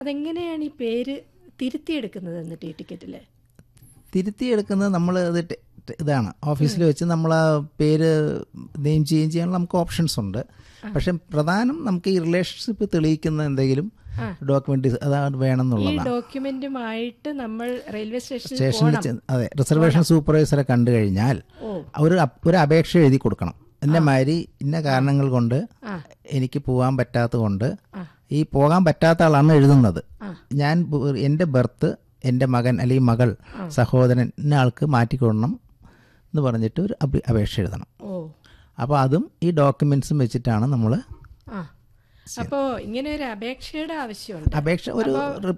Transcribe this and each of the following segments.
അതെങ്ങനെയാണ് ഈ പേര് തിരുത്തിയെടുക്കുന്നത് എന്നിട്ട് ഈ ടിക്കറ്റിൽ തിരുത്തിയെടുക്കുന്നത് നമ്മൾ അത് ടെ- ടെ- ഇതാണ് ഓഫീസിൽ വെച്ച് നമ്മൾ ആ പേര് നെയിം ചേഞ്ച് ചെയ്യാനുള്ള നമുക്ക് ഓപ്ഷൻസ് ഉണ്ട് പക്ഷെ പ്രധാനം നമുക്ക് ഈ റിലേഷൻഷിപ്പ് തെളിയിക്കുന്ന എന്തെങ്കിലും ഡോക്യുമെന്റ് അതാണ് ഈ വേണമെന്നുള്ളതാണ് ഡോക്യുമെന്റുമായിട്ട് നമ്മൾ റെയിൽവേ സ്റ്റേഷനിൽ സ്റ്റേഷനിൽ പോകണം ചെന്ന് അതെ റിസർവേഷൻ സൂപ്പർവൈസറെ കണ്ടു കഴിഞ്ഞാൽ ഓ ഒരു അപ്- ഒരു അപേക്ഷ എഴുതി കൊടുക്കണം ഇന്ന മാതിരി ഇന്ന കാരണങ്ങൾ കൊണ്ട് ആ. എനിക്ക് പോകാൻ പറ്റാത്തത് കൊണ്ട് ഈ പോകാൻ പറ്റാത്ത ആളാണ് എഴുതുന്നത് ഞാൻ ബ- എൻ്റെ ബർത്ത് എൻ്റെ മകൻ അല്ലെങ്കിൽ മകൾ സഹോദരൻ ഇന്ന ആൾക്ക് മാറ്റിക്കൊടണം എന്ന് പറഞ്ഞിട്ട് ഒരു അപ്- അപേക്ഷ എഴുതണം ഓ അപ്പോൾ അതും ഈ ഡോക്യുമെൻസും വെച്ചിട്ടാണ് നമ്മൾ ആ അപ്പോ ഇങ്ങനെ ഒരു അപേക്ഷയുടെ ആവശ്യമുണ്ട് അപേക്ഷ ഒരു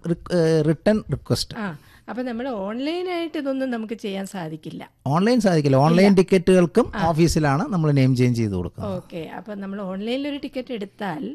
റിട്ടേൺ റിക്വസ്റ്റ് ആ അപ്പൊ നമ്മൾ ഓൺലൈനായിട്ട് ഇതൊന്നും നമുക്ക് ചെയ്യാൻ സാധിക്കില്ല ഓൺലൈൻ സാധിക്കില്ല ഓൺലൈൻ ടിക്കറ്റുകൾക്കും ഓഫീസിലാണ് നമ്മൾ നെയിം ചേഞ്ച് ചെയ്ത് കൊടുക്കുന്നത് ഓക്കെ അപ്പൊ നമ്മൾ ഓൺലൈനിൽ ഒരു ടിക്കറ്റ് എടുത്താൽ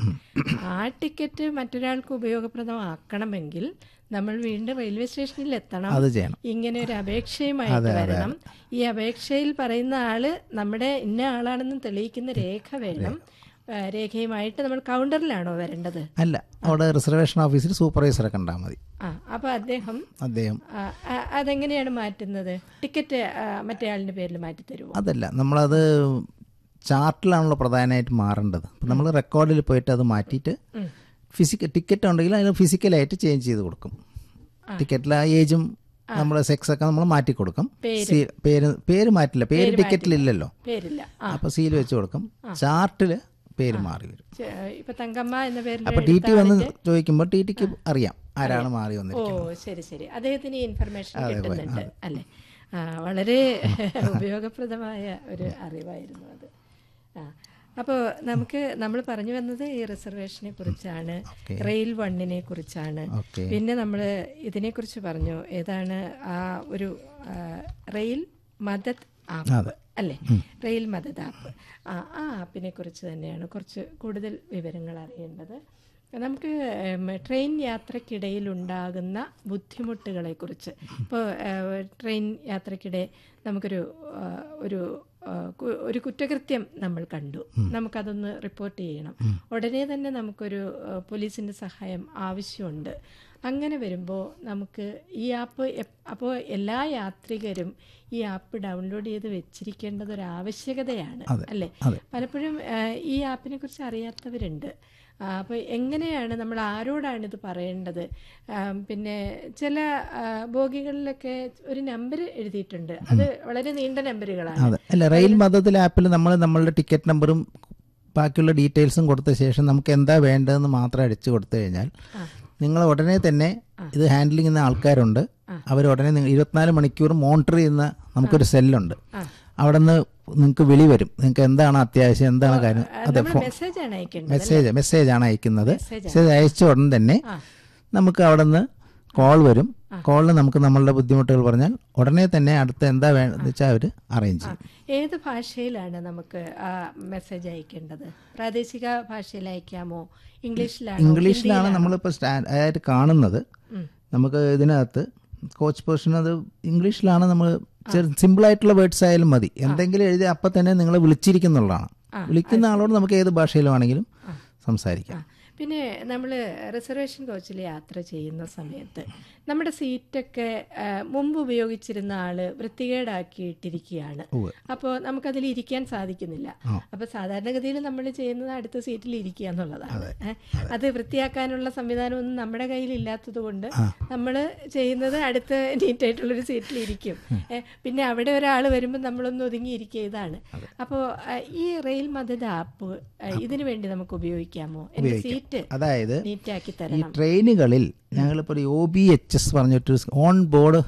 ആ ടിക്കറ്റ് മറ്റൊരാൾക്ക് ഉപയോഗപ്രദമാക്കണമെങ്കിൽ നമ്മൾ വീണ്ടും റെയിൽവേ സ്റ്റേഷനിൽ എത്തണം അത് ചെയ്യണം ഇങ്ങനെ ഒരു അപേക്ഷയുമായിട്ട് വരണം ഈ അപേക്ഷയിൽ പറയുന്ന ആള് നമ്മുടെ ഇന്ന ആളാണെന്ന് തെളിയിക്കുന്ന രേഖ വേണം ആ, രേഖയുമായിട്ട് നമ്മൾ കൗണ്ടറിലാണോ വരേണ്ടത് അല്ല അവിടെ റിസർവേഷൻ ഓഫീസിൽ സൂപ്പർവൈസറെ കണ്ടാൽ മതി ആ അപ്പൊ അദ്ദേഹം അദ്ദേഹം ആ, ആ, അതെങ്ങനെയാണ് മാറ്റുന്നത് ടിക്കറ്റ് ആ, മറ്റേ ആളിന്റെ പേരിൽ മാറ്റി തരുമോ അതല്ല നമ്മളത് ചാർട്ടിലാണല്ലോ പ്രധാനമായിട്ട് മാറേണ്ടത് അപ്പം നമ്മൾ റെക്കോർഡിൽ പോയിട്ട് അത് മാറ്റിയിട്ട് ഫിസിക്കൽ ടിക്കറ്റ് ഉണ്ടെങ്കിൽ അതിന് ഫിസിക്കലായിട്ട് ചേഞ്ച് ചെയ്ത് കൊടുക്കും ടിക്കറ്റിൽ ആ ഏജും നമ്മുടെ സെക്സ് ഒക്കെ നമ്മൾ മാറ്റി കൊടുക്കും സീ- പേര് പേര് മാറ്റില്ല പേര് ടിക്കറ്റിലില്ലല്ലോ പേരില്ല ആ അപ്പോൾ സീൽ വെച്ച് കൊടുക്കും ചാർട്ടിൽ പേര് മാറി വരും ചെ- ഇപ്പൊ തങ്കമ്മ എന്ന പേരിൽ അപ്പോൾ ടി ടി വന്ന് ചോദിക്കുമ്പോൾ ടി ടിക്ക് അറിയാം ആരാണ് മാറി ഓ വന്നിരിക്കുന്നത് ശരി ശരി അദ്ദേഹത്തിന് ഈ ഇൻഫർമേഷൻ കിട്ടുന്നുണ്ട് അല്ലേ ആ വളരെ ഉപയോഗപ്രദമായ ഒരു അറിവായിരുന്നു അത് ആ അപ്പോൾ നമുക്ക് നമ്മൾ പറഞ്ഞു വന്നത് ഈ റിസർവേഷനെ കുറിച്ചാണ് റെയിൽ വണ്ണിനെ കുറിച്ചാണ് ഓക്കെ പിന്നെ നമ്മൾ ഇതിനെക്കുറിച്ച് പറഞ്ഞു ഏതാണ് ആ ഒരു ആ, റെയിൽ മദത് ആപ്പ് അല്ലേ റെയിൽ മദത് ആപ്പ് ആ ആ ആപ്പിനെ കുറിച്ച് തന്നെയാണ് കുറച്ച് കൂടുതൽ വിവരങ്ങൾ അറിയേണ്ടത് നമുക്ക് ഉം, ട്രെയിൻ യാത്രക്കിടയിൽ ഉണ്ടാകുന്ന ബുദ്ധിമുട്ടുകളെ കുറിച്ച് ഇപ്പോൾ ട്രെയിൻ യാത്രക്കിടെ നമുക്കൊരു ആ, ഒരു ആ, കു- ഒരു കുറ്റകൃത്യം നമ്മൾ കണ്ടു നമുക്കതൊന്ന് റിപ്പോർട്ട് ചെയ്യണം ഉടനെ തന്നെ നമുക്കൊരു ആ, പോലീസിൻ്റെ സഹായം ആവശ്യമുണ്ട് അങ്ങനെ വരുമ്പോൾ നമുക്ക് ഈ ആപ്പ് അപ്പോൾ എല്ലാ യാത്രികരും ഈ ആപ്പ് ഡൗൺലോഡ് ചെയ്ത് വെച്ചിരിക്കേണ്ടത് ഒരു ആവശ്യകതയാണ് അല്ലേ അതെ. പലപ്പോഴും ആ, ഈ ആപ്പിനെ കുറിച്ച് അറിയാത്തവരുണ്ട് അപ്പോൾ എങ്ങനെയാണ് നമ്മൾ ആരോടാണ് ഇത് പറയേണ്ടത് ആ, പിന്നെ ചില ആ, ബോഗികളിലൊക്കെ ഒരു നമ്പർ എഴുതിയിട്ടുണ്ട് അത് വളരെ നീണ്ട നമ്പറുകളാണ് അതെ അല്ല റെയിൽ മതത്തിൽ ആപ്പിൽ നമ്മൾ നമ്മളുടെ ടിക്കറ്റ് നമ്പറും ബാക്കിയുള്ള ഡീറ്റെയിൽസും കൊടുത്ത ശേഷം നമുക്ക് എന്താ വേണ്ടതെന്ന് മാത്രം അടിച്ചു കൊടുത്തു കഴിഞ്ഞാൽ നിങ്ങൾ ഉടനെ തന്നെ ഇത് ഹാൻഡിൽ ചെയ്യുന്ന ആൾക്കാരുണ്ട് അവർ ഉടനെ നിങ്ങൾ ഇരുപത്തിനാല് മണിക്കൂർ മോണിറ്റർ ചെയ്യുന്ന നമുക്കൊരു സെല്ലുണ്ട് അവിടെ നിന്ന് നിങ്ങൾക്ക് വിളി വരും നിങ്ങൾക്ക് എന്താണ് അത്യാവശ്യം എന്താണ് കാര്യം അതെ നമ്മൾ മെസ്സേജാണ് അയക്കേണ്ടത് മെസ്സേജ് മെസ്സേജാണ് അയക്കുന്നത് മെസ്സേജ് അയച്ച ഉടൻ തന്നെ നമുക്ക് അവിടെ നിന്ന് കോൾ വരും കോളിൽ നമുക്ക് നമ്മളുടെ ബുദ്ധിമുട്ടുകൾ പറഞ്ഞാൽ ഉടനെ തന്നെ അടുത്ത എന്താ വേണ്ടതെന്ന് വെച്ചാൽ അവർ അറേഞ്ച് ചെയ്യും ഏത് ഭാഷയിലാണ് നമുക്ക് ആ മെസ്സേജ് അയക്കേണ്ടത് പ്രാദേശിക ഭാഷയിൽ അയക്കാമോ ഇംഗ്ലീഷിലാണോ ഇംഗ്ലീഷിലാണ് നമ്മളിപ്പോൾ സ്റ്റാൻഡ് ആയിട്ട് കാണുന്നത് നമുക്ക് ഇതിനകത്ത് കോച്ച് പേഴ്സൺ അത് ഇംഗ്ലീഷിലാണ് നമ്മൾ സിമ്പിളായിട്ടുള്ള വേർഡ്സ് ആയാലും മതി എന്തെങ്കിലും എഴുതി അപ്പം തന്നെ നിങ്ങളെ വിളിച്ചിരിക്കുന്നുള്ളതാണ് വിളിക്കുന്ന ആളോട് നമുക്ക് ഏത് ഭാഷയിലും ആണെങ്കിലും സംസാരിക്കാം പിന്നെ നമ്മൾ റിസർവേഷൻ കോച്ചിൽ യാത്ര ചെയ്യുന്ന സമയത്ത് നമ്മുടെ സീറ്റൊക്കെ ആ, മുമ്പ് ഉപയോഗിച്ചിരുന്ന ആള് വൃത്തികേടാക്കിയിട്ടിരിക്കുകയാണ് അപ്പോൾ നമുക്കതിൽ ഇരിക്കാൻ സാധിക്കുന്നില്ല അപ്പോൾ സാധാരണഗതിയിൽ നമ്മൾ ചെയ്യുന്നത് അടുത്ത സീറ്റിൽ ഇരിക്കുക എന്നുള്ളതാണ് ഏ, അത് വൃത്തിയാക്കാനുള്ള സംവിധാനമൊന്നും നമ്മുടെ കയ്യിൽ ഇല്ലാത്തത് കൊണ്ട് നമ്മൾ ചെയ്യുന്നത് അടുത്ത നീറ്റായിട്ടുള്ളൊരു സീറ്റിൽ ഇരിക്കും ഏ, പിന്നെ അവിടെ ഒരാൾ വരുമ്പോൾ നമ്മളൊന്ന് ഒതുങ്ങിയിരിക്കുക ഇതാണ് അപ്പോൾ ഈ റെയിൽ മദത് ആപ്പ് ഇതിനു വേണ്ടി നമുക്ക് ഉപയോഗിക്കാമോ എൻ്റെ സീറ്റ് അതായത് നീറ്റാക്കി ഈ തരണം ട്രെയിനുകളിൽ ഞങ്ങളിപ്പോൾ ഒരു ഒ ബി എച്ച് എസ് പറഞ്ഞിട്ടൊരു on board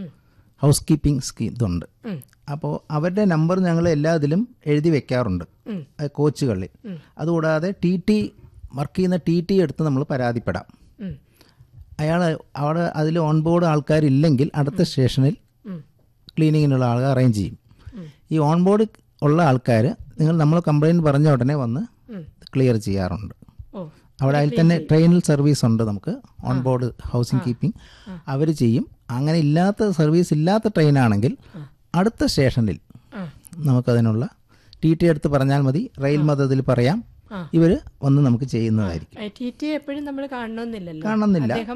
housekeeping scheme ഇതുണ്ട് അപ്പോൾ അവരുടെ നമ്പർ ഞങ്ങൾ എല്ലാ ഇതിലും എഴുതി വെക്കാറുണ്ട് അത് കോച്ചുകളിൽ അതുകൂടാതെ ടി ടി വർക്ക് ചെയ്യുന്ന ടി ടി എടുത്ത് നമ്മൾ പരാതിപ്പെടാം ഉം. അയാൾ അവിടെ അതിൽ ഓൺ ബോർഡ് ആൾക്കാരില്ലെങ്കിൽ അടുത്ത സ്റ്റേഷനിൽ ക്ലീനിങ്ങിനുള്ള ആളുകൾ അറേഞ്ച് ചെയ്യും ഈ ഓൺ ബോർഡ് ഉള്ള ആൾക്കാർ നിങ്ങൾ നമ്മൾ കംപ്ലയിൻറ്റ് പറഞ്ഞ ഉടനെ വന്ന് ക്ലിയർ ചെയ്യാറുണ്ട് ഓ അവിടെ അതിൽ തന്നെ ട്രെയിനിൽ സർവീസ് ഉണ്ട് നമുക്ക് ഓൺ ബോർഡ് ഹൗസിംഗ് കീപ്പിംഗ് അവർ ചെയ്യും അങ്ങനെ ഇല്ലാത്ത സർവീസ് ഇല്ലാത്ത ട്രെയിനാണെങ്കിൽ അടുത്ത സ്റ്റേഷനിൽ ആ നമുക്കതിനുള്ള ടി ടി എടുത്ത് പറഞ്ഞാൽ മതി റെയിൽ മതത്തിൽ പറയാം ഇവർ വന്ന് നമുക്ക് ചെയ്യുന്നതായിരിക്കും ടി ടി എപ്പോഴും നമ്മൾ കാണണമെന്നില്ലല്ലോ കാണണമെന്നില്ല അദ്ദേഹം